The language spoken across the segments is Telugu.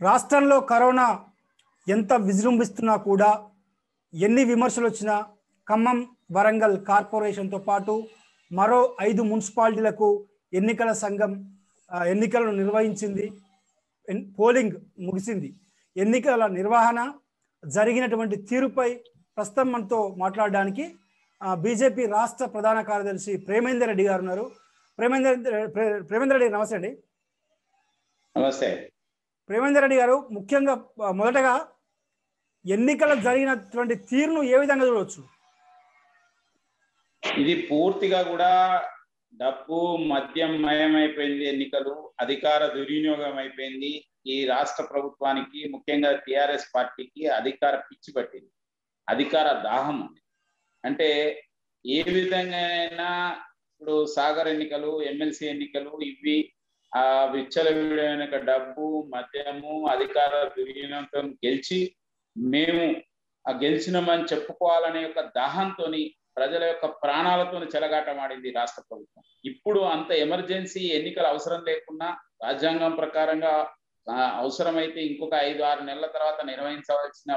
రాష్ట్రంలో కరోనా ఎంత విజృంభిస్తున్నా కూడా ఎన్ని విమర్శలు వచ్చినా ఖమ్మం వరంగల్ కార్పొరేషన్తో పాటు మరో ఐదు మున్సిపాలిటీలకు ఎన్నికల సంఘం ఆ, ఎన్నికలను నిర్వహించింది ఎన్- పోలింగ్ ముగిసింది ఎన్నికల నిర్వహణ జరిగినటువంటి తీరుపై ప్రస్తుతం మనతో మాట్లాడడానికి ఆ, బీజేపీ రాష్ట్ర ప్రధాన కార్యదర్శి ప్రేమేందర్ రెడ్డి గారు ఉన్నారు ప్రేమేందర్ ప్రే- ప్రేమేందర్ రెడ్డి నమస్తే అండి నమస్తే ప్రేమేందర్ రెడ్డి గారు ముఖ్యంగా ఆ, మొదటగా ఎన్నికలు జరిగినటువంటి తీరును ఏ విధంగా చూడవచ్చు ఇది పూర్తిగా కూడా డబ్బు మద్యం మయమైపోయింది ఎన్నికలు అధికార దుర్వినియోగం అయిపోయింది ఈ రాష్ట్ర ప్రభుత్వానికి ముఖ్యంగా టిఆర్ఎస్ పార్టీకి అధికార పిచ్చి పట్టింది అధికార దాహం ఉంది అంటే ఏ విధంగా ఇప్పుడు సాగర్ ఎన్నికలు ఎమ్మెల్సీ ఎన్నికలు ఇవి ఆ విచ్చలవిడైన డబ్బు మద్యము అధికార దుర్వినియోగంతో గెలిచి మేము ఆ గెలిచినామని చెప్పుకోవాలనే యొక్క దాహంతో ప్రజల యొక్క ప్రాణాలతో చెలగాటమాడింది రాష్ట్ర ప్రభుత్వం ఇప్పుడు అంత ఎమర్జెన్సీ ఎన్నికల అవసరం లేకున్నా రాజ్యాంగం ప్రకారంగా ఆ, అవసరమైతే ఇంకొక ఐదు ఆరు నెలల తర్వాత నిర్వహించవలసిన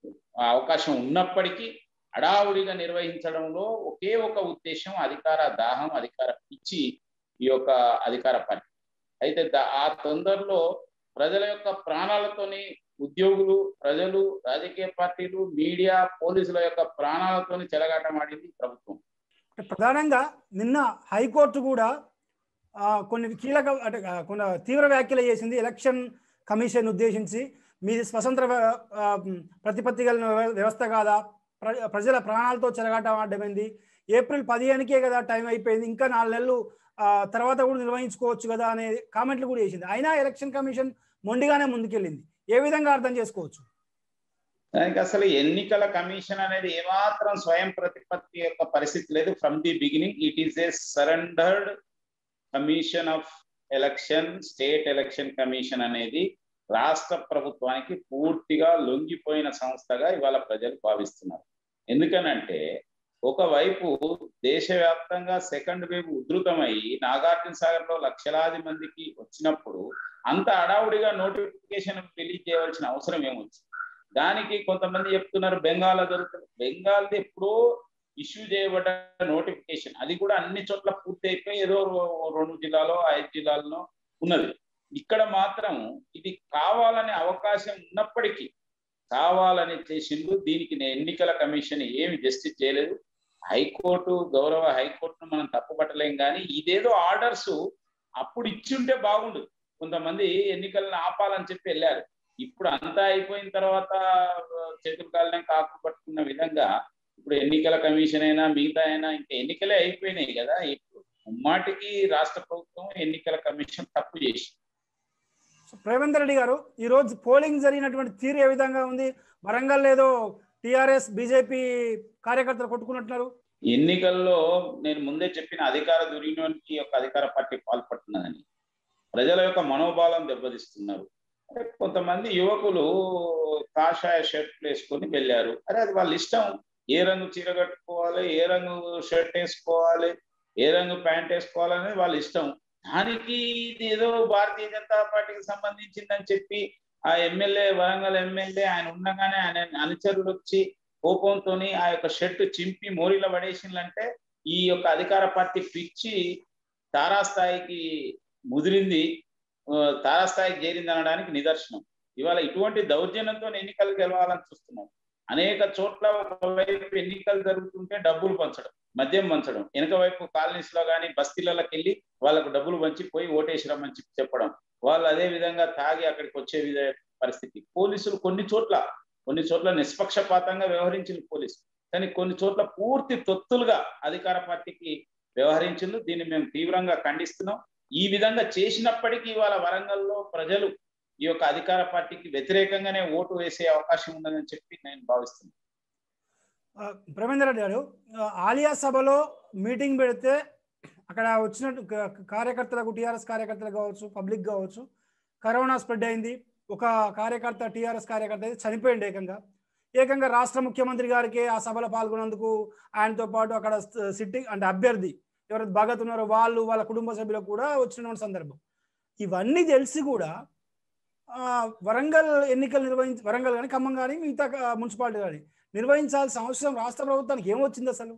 అవకాశం ఉన్నప్పటికీ హడావుడిగా నిర్వహించడంలో ఒకే ఒక ఉద్దేశం అధికార దాహం అధికార పిచ్చి ఈ యొక్క అధికార పార్టీ అయితే దా- ఆ తొందరలో ప్రజల యొక్క ప్రాణాలతోని ఉద్యోగులు ప్రజలు రాజకీయ పార్టీలు మీడియా పోలీసుల యొక్క ప్రాణాలతోని చెలగాటమాడింది ప్రభుత్వం అంటే ప్రధానంగా నిన్న హైకోర్టు కూడా ఆ, కొన్ని కీలక అంటే ఆ, కొన్ని తీవ్ర వ్యాఖ్యలు చేసింది ఎలక్షన్ కమిషన్ ఉద్దేశించి మీది స్వతంత్ర వ్య- ఆ, ప్రతిపత్తి కలిగిన వ్య- వ్యవస్థ కాదా ప్ర- ప్రజల ప్రాణాలతో చెలగాటమాడమైంది ఏప్రిల్ పదిహేనుకే కదా టైం అయిపోయింది ఇంకా నాలుగు నెలలు ఆ, తర్వాత కూడా నిర్వహించుకోవచ్చు కదా అనే కామెంట్లు కూడా చేసింది అయినా ఎలక్షన్ కమిషన్ మొండిగానే ముందుకెళ్ళింది ఏ విధంగా అర్థం చేసుకోవచ్చు దానికి అసలు ఎన్నికల కమిషన్ అనేది ఏమాత్రం స్వయం ప్రతిపత్తి యొక్క పరిస్థితి లేదు from the beginning it is a surrendered commission of election state election commission అనేది రాష్ట్ర ప్రభుత్వానికి పూర్తిగా లొంగిపోయిన సంస్థగా ఇవాళ ప్రజలు భావిస్తున్నారు ఎందుకనంటే ఒకవైపు దేశవ్యాప్తంగా సెకండ్ వేవ్ ఉధృతమై నాగార్జున సాగర్ లో లక్షలాది మందికి వచ్చినప్పుడు అంత అడావుడిగా నోటిఫికేషన్ రిలీజ్ చేయవలసిన అవసరం ఏమొచ్చింది దానికి కొంతమంది చెప్తున్నారు బెంగాల్ జరుగుతుంది బెంగాల్ది ఎప్పుడో ఇష్యూ చేయబడ్డ నోటిఫికేషన్ అది కూడా అన్ని చోట్ల పూర్తి అయిపోయి ఏదో రో- రెండు జిల్లాలో ఐదు జిల్లాల్లో ఉన్నది ఇక్కడ మాత్రం ఇది కావాలనే అవకాశం ఉన్నప్పటికీ కావాలని చేసిండు దీనికి నే- ఎన్నికల కమిషన్ ఏమి జస్టిస్ చేయలేదు హైకోర్టు గౌరవ హైకోర్టును మనం తప్పుపట్టలేం కానీ ఇదేదో ఆర్డర్స్ అప్పుడు ఇచ్చుంటే బాగుండు కొంతమంది ఎన్నికలను ఆపాలని చెప్పి వెళ్ళారు ఇప్పుడు అంతా అయిపోయిన తర్వాత ఆ, చేతులు కాలనే కాకు పట్టుకున్న విధంగా ఇప్పుడు ఎన్నికల కమిషన్ అయినా మిగతా అయినా ఇంకా ఎన్నికలే అయిపోయినాయి కదా ఇప్పుడు ముమ్మాటికి రాష్ట్ర ప్రభుత్వం ఎన్నికల కమిషన్ తప్పు చేసి సో ప్రేమేందర్ రెడ్డి గారు ఈ రోజు పోలింగ్ జరిగినటువంటి తీరు ఏ విధంగా ఉంది వరంగల్ ఏదో టిఆర్ఎస్ బీజేపీ కార్యకర్తలు కొట్టుకున్నట్టున్నారు ఎన్నికల్లో నేను ముందే చెప్పిన అధికార దుర్వినియోగానికి యొక్క అధికార పార్టీ పాల్పడుతున్నదని ప్రజల యొక్క మనోభావం దెబ్బతీస్తున్నారు అంటే కొంతమంది యువకులు కాషాయ షర్ట్లు వేసుకొని వెళ్ళారు అరే అది వాళ్ళ ఇష్టం ఏ రంగు చీర కట్టుకోవాలి ఏ రంగు షర్ట్ వేసుకోవాలి ఏ రంగు ప్యాంట్ వేసుకోవాలి అనేది వాళ్ళ ఇష్టం దానికి ఇది ఏదో భారతీయ జనతా పార్టీకి సంబంధించిందని చెప్పి ఆ ఎమ్మెల్యే వరంగల్ ఎమ్మెల్యే ఆయన ఉండగానే ఆయన అనుచరులు వచ్చి కోపంతో ఆ యొక్క షర్ట్ చింపి మోరీలో పడేసిందంటే ఈ యొక్క అధికార పార్టీ పిచ్చి తారాస్థాయికి ముదిరింది ఆ, తారాస్థాయికి చేరింది అనడానికి నిదర్శనం ఇవాళ ఇటువంటి దౌర్జన్యంతో ఎన్నికలు గెలవాలని చూస్తున్నాం అనేక చోట్ల ఒకవైపు ఎన్నికలు జరుగుతుంటే డబ్బులు పంచడం మద్యం పంచడం వెనక వైపు కాలనీస్ లో కానీ బస్తీలకి వెళ్ళి వాళ్ళకు డబ్బులు పంచి పోయి ఓటేసిరమ్మని చెప్పి చెప్పడం వాళ్ళు అదే విధంగా తాగి అక్కడికి వచ్చే విధ పరిస్థితి పోలీసులు కొన్ని చోట్ల కొన్ని చోట్ల నిష్పక్షపాతంగా వ్యవహరించింది పోలీసు కానీ కొన్ని చోట్ల పూర్తి తొత్తులుగా అధికార పార్టీకి వ్యవహరించింది దీన్ని మేము తీవ్రంగా ఖండిస్తున్నాం ఈ విధంగా చేసినప్పటికీ ఇవాళ వరంగల్లో ప్రజలు ఈ యొక్క అధికార పార్టీకి వ్యతిరేకంగానే ఓటు వేసే అవకాశం ఉందని చెప్పి నేను భావిస్తున్నాను ఆ, ప్రేమేందర్ రెడ్డి గారు ఆ, ఆలియా సభలో మీటింగ్ పెడితే అక్కడ వచ్చినట్టు క- కార్యకర్తలకు టీఆర్ఎస్ కార్యకర్తలు కావచ్చు పబ్లిక్ కావచ్చు కరోనా స్ప్రెడ్ అయింది ఒక కార్యకర్త టీఆర్ఎస్ కార్యకర్త అయితే చనిపోయింది ఏకంగా ఏకంగా రాష్ట్ర ముఖ్యమంత్రి గారికి ఆ సభలో పాల్గొన్నందుకు ఆయనతో పాటు అక్కడ సిట్టింగ్ అంటే అభ్యర్థి ఎవరైతే భగత్ ఉన్నారో వాళ్ళు వాళ్ళ కుటుంబ సభ్యులకు కూడా వచ్చినటువంటి సందర్భం ఇవన్నీ తెలిసి కూడా ఆ, వరంగల్ ఎన్నికలు నిర్వహించి వరంగల్ కానీ ఖమ్మం కానీ మిగతా క- మున్సిపాలిటీ కానీ నిర్వహించాల్సిన అవసరం రాష్ట్ర ప్రభుత్వానికి ఏమొచ్చింది అసలు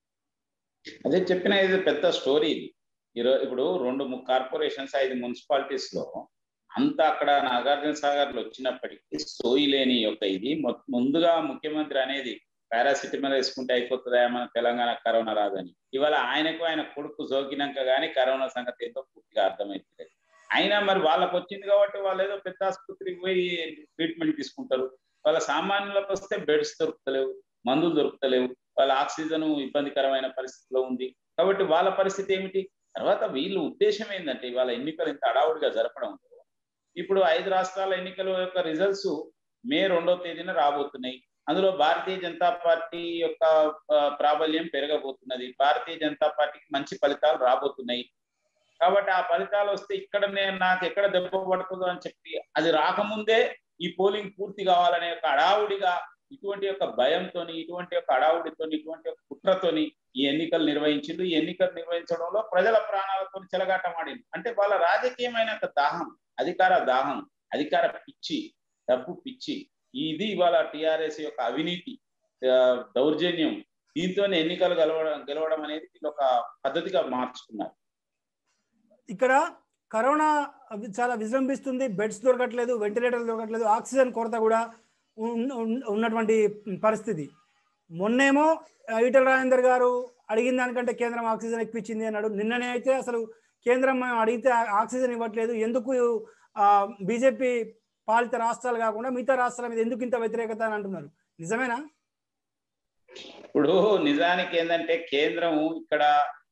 అదే చెప్పిన ఇది పెద్ద స్టోరీ ఇది ఈరో ఇప్పుడు రెండు కార్పొరేషన్స్ ఐదు మున్సిపాలిటీస్ లో అంతా అక్కడ నాగార్జున సాగర్ లో వచ్చినప్పటికీ సోయి లేని యొక్క ఇది మొ- ముందుగా ముఖ్యమంత్రి అనేది పారాసిటమాల్ వేసుకుంటే అయిపోతుందా మన తెలంగాణ కరోనా రాదని ఇవాళ ఆయనకు ఆయన కొడుకు సోకినాక కానీ కరోనా సంగతి ఏంటో పూర్తిగా అర్థమవుతుంది అయినా మరి వాళ్ళకి వచ్చింది కాబట్టి వాళ్ళు ఏదో పెద్ద ఆసుపత్రికి పోయి ట్రీట్మెంట్ తీసుకుంటారు వాళ్ళ సామాన్యులకు వస్తే బెడ్స్ దొరుకుతలేవు మందులు దొరుకుతలేవు వాళ్ళ ఆక్సిజన్ ఇబ్బందికరమైన పరిస్థితిలో ఉంది కాబట్టి వాళ్ళ పరిస్థితి ఏమిటి తర్వాత వీళ్ళ ఉద్దేశం ఏంటంటే ఇవాళ ఎన్నికలు ఇంత అడావుడిగా జరపడం ఇప్పుడు ఐదు రాష్ట్రాల ఎన్నికల యొక్క రిజల్ట్స్ మే రెండో తేదీన రాబోతున్నాయి అందులో భారతీయ జనతా పార్టీ యొక్క ఆ, ప్రాబల్యం పెరగబోతున్నది భారతీయ జనతా పార్టీకి మంచి ఫలితాలు రాబోతున్నాయి కాబట్టి ఆ ఫలితాలు వస్తే ఇక్కడ నేను నాకు ఎక్కడ దెబ్బ పడుతుందో అని చెప్పి అది రాకముందే ఈ పోలింగ్ పూర్తి కావాలనే ఒక అడావుడిగా ఇటువంటి యొక్క భయంతోని ఇటువంటి యొక్క అడావుడితోని ఇటువంటి యొక్క కుట్రతోని ఈ ఎన్నికలు నిర్వహించిండు ఈ ఎన్నికలు నిర్వహించడంలో ప్రజల ప్రాణాలతో చెలగాటమాడింది అంటే వాళ్ళ రాజకీయమైన ఒక దాహం అధికార దాహం అధికార పిచ్చి డబ్బు పిచ్చి ఇది ఇవాళ టిఆర్ఎస్ యొక్క అవినీతి ఆ, దౌర్జన్యం దీంతో ఎన్నికలు గెలవడం గెలవడం అనేది వీళ్ళు ఒక పద్ధతిగా మార్చుకున్నారు ఇక్కడ కరోనా అవి చాలా విజృంభిస్తుంది బెడ్స్ దొరకట్లేదు వెంటిలేటర్లు దొరకట్లేదు ఆక్సిజన్ కొరత కూడా ఉన్- ఉన్- ఉన్నటువంటి పరిస్థితి మొన్నేమో ఆ, ఈటల రాజేందర్ గారు అడిగిన దానికంటే కేంద్రం ఆక్సిజన్ ఎక్కించింది అన్నాడు నిన్ననే అయితే అసలు కేంద్రం మేము అడిగితే ఆ- ఆక్సిజన్ ఇవ్వట్లేదు ఎందుకు బీజేపీ పాలిత రాష్ట్రాలు కాకుండా మిగతా రాష్ట్రాల మీద ఎందుకు ఇంత వ్యతిరేకత అని అంటున్నారు నిజమేనా ఇప్పుడు నిజానికి ఏంటంటే కేంద్రం ఇక్కడ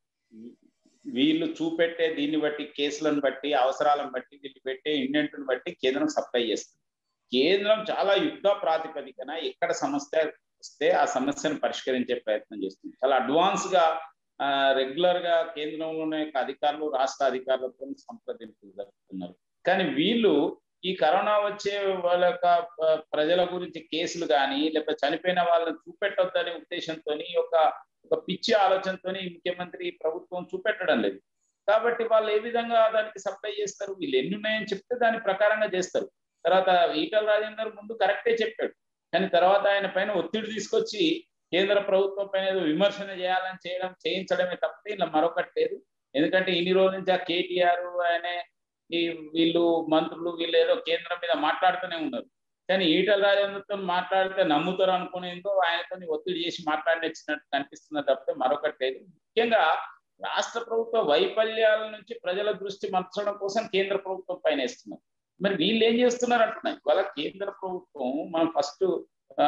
వీళ్ళు చూపెట్టే దీన్ని బట్టి కేసులను బట్టి అవసరాలను బట్టి వీళ్ళు పెట్టే ఇండెంట్ను బట్టి కేంద్రం సప్లై చేస్తుంది కేంద్రం చాలా యుద్ధ ప్రాతిపదికన ఎక్కడ సమస్య వస్తే ఆ సమస్యను పరిష్కరించే ప్రయత్నం చేస్తుంది చాలా అడ్వాన్స్ గా రెగ్యులర్ గా కేంద్రంలోనే యొక్క అధికారులు రాష్ట్ర అధికారులతో సంప్రదింపులు జరుపుతున్నారు కానీ వీళ్ళు ఈ కరోనా వచ్చే వాళ్ళ యొక్క ఆ, ప్రజల గురించి కేసులు కానీ లేకపోతే చనిపోయిన వాళ్ళని చూపెట్టొద్దనే ఉద్దేశంతో ఒక ఒక పిచ్చి ఆలోచనతో ముఖ్యమంత్రి ప్రభుత్వం చూపెట్టడం లేదు కాబట్టి వాళ్ళు ఏ విధంగా దానికి సప్లై చేస్తారు వీళ్ళు ఎన్ని ఉన్నాయని చెప్తే దాని ప్రకారంగా చేస్తారు తర్వాత ఈటల రాజేందర్ ముందు కరెక్టే చెప్పాడు కానీ తర్వాత ఆయన పైన ఒత్తిడి తీసుకొచ్చి కేంద్ర ప్రభుత్వం పైన ఏదో విమర్శన చేయాలని చేయడం చేయించడమే తప్పితే ఇలా మరొకటి లేదు ఎందుకంటే ఇన్ని రోజుల నుంచి ఆ కేటీఆర్ ఆయనే ఈ వీళ్ళు మంత్రులు వీళ్ళు ఏదో కేంద్రం మీద మాట్లాడుతూనే ఉన్నారు కానీ ఈటల రాజేంద్రతో మాట్లాడితే నమ్ముతారు అనుకునేందో ఆయనతో ఒత్తిడి చేసి మాట్లాడినచ్చినట్టు కనిపిస్తున్న తప్పితే మరొకటి లేదు ముఖ్యంగా రాష్ట్ర ప్రభుత్వ వైఫల్యాల నుంచి ప్రజల దృష్టి మర్చడం కోసం కేంద్ర ప్రభుత్వం పైన వేస్తున్నారు మరి వీళ్ళు ఏం చేస్తున్నారు అంటున్నాయి ఇవాళ కేంద్ర ప్రభుత్వం మనం ఫస్ట్ ఆ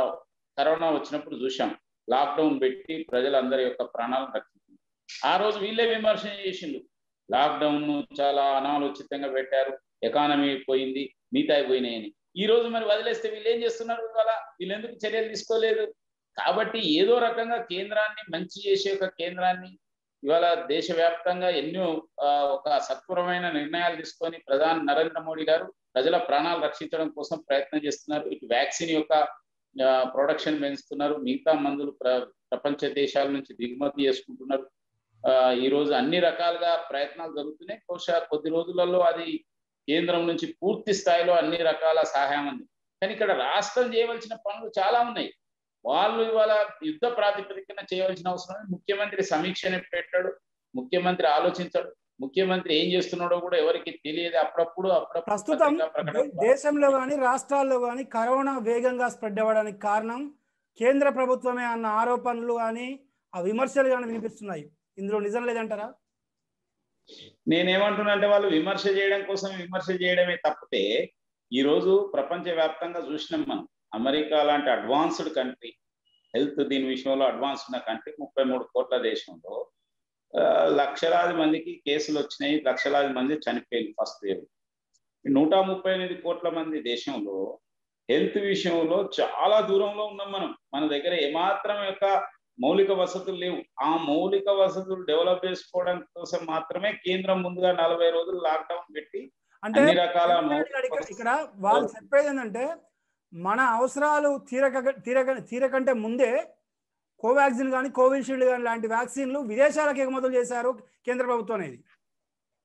కరోనా వచ్చినప్పుడు చూసాం లాక్డౌన్ పెట్టి ప్రజలందరి యొక్క ప్రాణాలను రక్షించింది ఆ రోజు వీళ్ళే విమర్శన చేసిండు లాక్డౌన్ చాలా అనాలోచితంగా పెట్టారు ఎకానమీ పోయింది మిగతా పోయినాయని ఈ రోజు మరి వదిలేస్తే వీళ్ళు ఏం చేస్తున్నారు ఇవాళ వీళ్ళు ఎందుకు చర్యలు తీసుకోలేదు కాబట్టి ఏదో రకంగా కేంద్రాన్ని మంచి చేసే ఒక కేంద్రాన్ని ఇవాళ దేశవ్యాప్తంగా ఎన్నో ఆ, ఒక సత్వరమైన నిర్ణయాలు తీసుకొని ప్రధాని నరేంద్ర మోడీ గారు ప్రజల ప్రాణాలు రక్షించడం కోసం ప్రయత్నం చేస్తున్నారు ఇటు వ్యాక్సిన్ యొక్క ప్రొడక్షన్ పెంచుతున్నారు మిగతా మందులు ప్ర ప్రపంచ దేశాల నుంచి దిగుమతి చేసుకుంటున్నారు ఆ, ఈ రోజు అన్ని రకాలుగా ప్రయత్నాలు జరుగుతున్నాయి బహుశా కొద్ది రోజులలో అది కేంద్రం నుంచి పూర్తి స్థాయిలో అన్ని రకాల సహాయం ఉంది కానీ ఇక్కడ రాష్ట్రం చేయవలసిన పనులు చాలా ఉన్నాయి వాళ్ళు ఇవాళ యుద్ధ ప్రాతిపదికన చేయవలసిన అవసరం ఉంది. ముఖ్యమంత్రి సమీక్షని పెట్టాడు ముఖ్యమంత్రి ఆలోచించాడు ముఖ్యమంత్రి ఏం చేస్తున్నాడో కూడా ఎవరికి తెలియదు అప్పుడప్పుడు అప్పుడప్పుడు ప్రస్తుతం పత్రికా ప్రకటన దే- దేశంలో కానీ రాష్ట్రాల్లో కానీ కరోనా వేగంగా స్ప్రెడ్ అవ్వడానికి కారణం కేంద్ర ప్రభుత్వమే అన్న ఆరోపణలు కానీ ఆ విమర్శలు కానీ వినిపిస్తున్నాయి ఇందులో నిజం లేదంటారా నేనేమంటున్నా అంటే వాళ్ళు విమర్శ చేయడం కోసం విమర్శ చేయడమే తప్పితే ఈ రోజు ప్రపంచ వ్యాప్తంగా చూసినాం మనం అమెరికా లాంటి అడ్వాన్స్డ్ కంట్రీ హెల్త్ దీని విషయంలో అడ్వాన్స్ ఉన్న కంట్రీ ముప్పై మూడు కోట్ల దేశంలో ఆ, లక్షలాది మందికి కేసులు వచ్చినాయి లక్షలాది మంది చనిపోయింది ఫస్ట్ వేవ్ నూట ముప్పై ఎనిమిది కోట్ల మంది దేశంలో హెల్త్ విషయంలో చాలా దూరంలో ఉన్నాం మనం మన దగ్గర ఏమాత్రం యొక్క మౌలిక వసతులు లేవు ఆ మౌలిక వసతులు డెవలప్ చేసుకోవడం కోసం మాత్రమే కేంద్రం ముందుగా నలభై రోజులు లాక్డౌన్ పెట్టి అంటే అన్ని రకాల ఇక్కడ ఇక్కడ వాళ్ళు చెప్పేది ఏంటంటే మన అవసరాలు తీరక తీరక తీరకంటే ముందే కోవాక్సిన్ కానీ కోవిషీల్డ్ కానీ లాంటి వ్యాక్సిన్లు విదేశాలకు ఎగుమతులు చేశారు కేంద్ర ప్రభుత్వం అనేది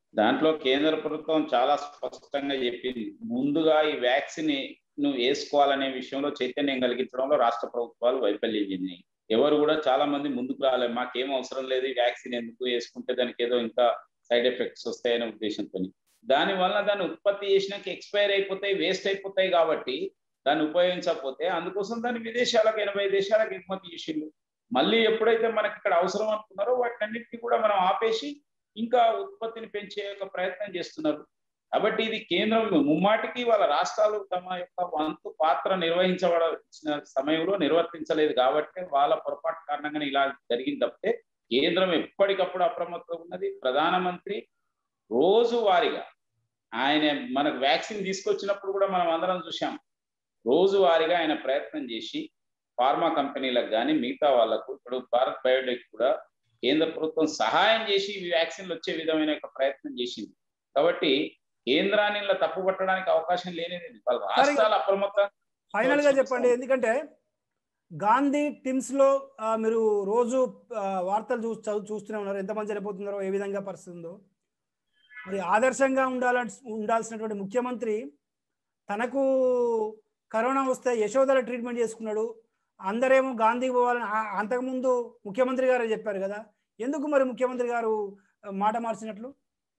దాంట్లో కేంద్ర ప్రభుత్వం చాలా స్పష్టంగా చెప్పింది ముందుగా ఈ వ్యాక్సిన్ నువ్వు వేసుకోవాలనే విషయంలో చైతన్యం కలిగించడంలో రాష్ట్ర ప్రభుత్వాలు వైఫల్యం చెందినాయి ఎవరు కూడా చాలా మంది ముందుకు రాలేదు మాకేం అవసరం లేదు ఈ వ్యాక్సిన్ ఎందుకు వేసుకుంటే దానికి ఏదో ఇంకా సైడ్ ఎఫెక్ట్స్ వస్తాయనే ఉద్దేశంతో దాని వల్ల దాన్ని ఉత్పత్తి చేసినాక ఎక్స్పైర్ అయిపోతాయి వేస్ట్ అయిపోతాయి కాబట్టి దాన్ని ఉపయోగించకపోతే అందుకోసం దాన్ని విదేశాలకు ఎనభై దేశాలకు ఎగుమతి చేసిండు మళ్ళీ ఎప్పుడైతే మనకి ఇక్కడ అవసరం అనుకున్నారో వాటినన్నిటికీ కూడా మనం ఆపేసి ఇంకా ఉత్పత్తిని పెంచే యొక్క ప్రయత్నం చేస్తున్నారు కాబట్టి ఇది కేంద్రం ముమ్మాటికి వాళ్ళ రాష్ట్రాలు తమ యొక్క వంతు పాత్ర నిర్వహించబడాల్సిన సమయంలో నిర్వర్తించలేదు కాబట్టి వాళ్ళ పొరపాటు కారణంగానే ఇలా జరిగింది తప్పితే కేంద్రం ఎప్పటికప్పుడు అప్రమత్తంగా ఉన్నది ప్రధానమంత్రి రోజు వారిగా ఆయన మనకు వ్యాక్సిన్ తీసుకొచ్చినప్పుడు కూడా మనం అందరం చూసాం రోజు వారిగా ఆయన ప్రయత్నం చేసి ఫార్మా కంపెనీలకు కానీ మిగతా వాళ్లకు ఇప్పుడు భారత్ బయోటెక్ కూడా కేంద్ర ప్రభుత్వం సహాయం చేసి ఈ వ్యాక్సిన్లు వచ్చే విధమైన ఒక ప్రయత్నం చేసింది కాబట్టి కేంద్రాన్ని ఇలా తప్పు పట్టడానికి అవకాశం లేనిది వాళ్ళ రాష్ట్రాలు అప్రమత్తం ఫైనల్ గా చెప్పండి ఎందుకంటే గాంధీ టిమ్స్ లో ఆ, మీరు రోజు ఆ, వార్తలు చూ చదువు చూస్తూనే ఉన్నారు ఎంతమంది చనిపోతున్నారో ఏ విధంగా పరిస్థితి ఉందో మరి ఆదర్శంగా ఉండాల ఉండాల్సినటువంటి ముఖ్యమంత్రి తనకు కరోనా వస్తే యశోదల ట్రీట్మెంట్ చేసుకున్నాడు అందరేమో గాంధీ పోవాలని ఆ- అంతకుముందు ముఖ్యమంత్రి గారే చెప్పారు కదా ఎందుకు మరి ముఖ్యమంత్రి గారు ఆ, మాట మార్చినట్లు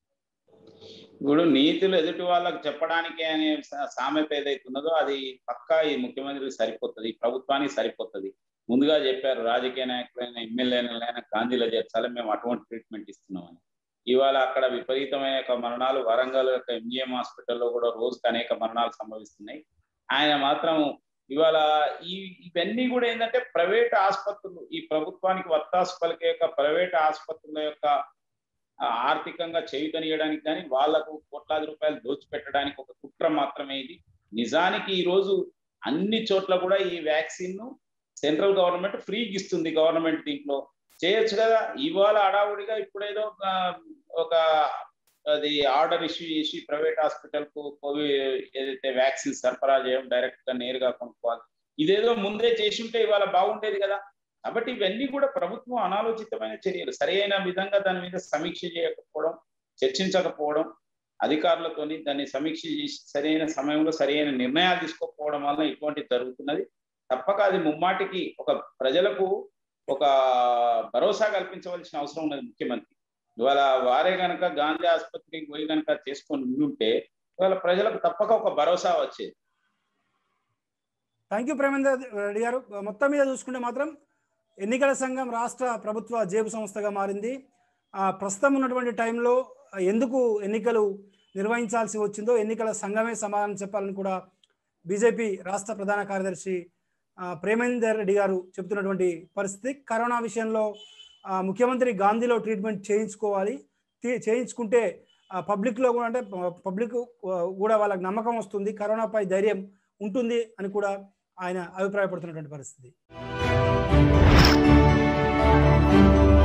ఇప్పుడు నీతులు ఎదుటి వాళ్ళకి చెప్పడానికి అనే సా- సామెత ఏదైతే ఉన్నదో అది పక్కా ఈ ముఖ్యమంత్రికి సరిపోతుంది ఈ ప్రభుత్వానికి సరిపోతుంది ముందుగా చెప్పారు రాజకీయ నాయకులైన ఎమ్మెల్యేలైనా గాంధీలో చేర్చాలి మేము అటువంటి ట్రీట్మెంట్ ఇస్తున్నామని ఇవాళ అక్కడ విపరీతమైన యొక్క మరణాలు వరంగల్ యొక్క ఎంజిఎం హాస్పిటల్లో కూడా రోజుకి అనేక మరణాలు సంభవిస్తున్నాయి ఆయన మాత్రం ఇవాళ ఈ ఇవన్నీ కూడా ఏంటంటే ప్రైవేట్ ఆసుపత్రులు ఈ ప్రభుత్వానికి వత్తాసు పలికే యొక్క ప్రైవేట్ ఆసుపత్రుల యొక్క ఆ, ఆర్థికంగా చేయుతనియడానికి కానీ వాళ్లకు కోట్లాది రూపాయలు దోచిపెట్టడానికి ఒక కుట్ర మాత్రమే ఇది నిజానికి ఈ రోజు అన్ని చోట్ల కూడా ఈ వ్యాక్సిన్ ను సెంట్రల్ గవర్నమెంట్ ఫ్రీకి ఇస్తుంది గవర్నమెంట్ దీంట్లో చేయొచ్చు కదా ఇవాళ అడావుడిగా ఇప్పుడేదో ఆ, ఒక అది ఆర్డర్ ఇష్యూ చేసి ప్రైవేట్ హాస్పిటల్ కు కోవిడ్ ఏదైతే వ్యాక్సిన్ సరఫరా చేయడం డైరెక్ట్ గా నేరుగా కొనుక్కోవాలి ఇదేదో ముందే చేసి ఉంటే ఇవాళ బాగుండేది కదా కాబట్టి ఇవన్నీ కూడా ప్రభుత్వం అనాలోచితమైన చర్యలు సరైన విధంగా దాని మీద సమీక్ష చేయకపోవడం చర్చించకపోవడం అధికారులతోని దాన్ని సమీక్ష చేసి సరైన సమయంలో సరైన నిర్ణయాలు తీసుకోకపోవడం వల్ల ఇటువంటి జరుగుతున్నది తప్పక అది ముమ్మాటికి ఒక ప్రజలకు ఒక భరోసా కల్పించవలసిన అవసరం ఉన్నది ముఖ్యమంత్రి ఇవాళ వారే గనక గాంధీ ఆసుపత్రికి పోయి గనక చేసుకొని ఉంటే ఇవాళ ప్రజలకు తప్పక ఒక భరోసా వచ్చేది థ్యాంక్ యూ ప్రేమేందర్ రెడ్డి గారు మొత్తం మీద చూసుకుంటే మాత్రం ఎన్నికల సంఘం రాష్ట్ర ప్రభుత్వ జేబు సంస్థగా మారింది ఆ, ప్రస్తుతం ఉన్నటువంటి టైంలో ఎందుకు ఎన్నికలు నిర్వహించాల్సి వచ్చిందో ఎన్నికల సంఘమే సమాధానం చెప్పాలని కూడా బీజేపీ రాష్ట్ర ప్రధాన కార్యదర్శి ఆ, ప్రేమేందర్ రెడ్డి గారు చెబుతున్నటువంటి పరిస్థితి కరోనా విషయంలో ఆ, ముఖ్యమంత్రి గాంధీలో ట్రీట్మెంట్ చేయించుకోవాలి తీ- చేయించుకుంటే పబ్లిక్లో కూడా అంటే పబ్లిక్ కూడా వాళ్ళకి నమ్మకం వస్తుంది కరోనాపై ధైర్యం ఉంటుంది అని కూడా ఆయన అభిప్రాయపడుతున్నటువంటి పరిస్థితి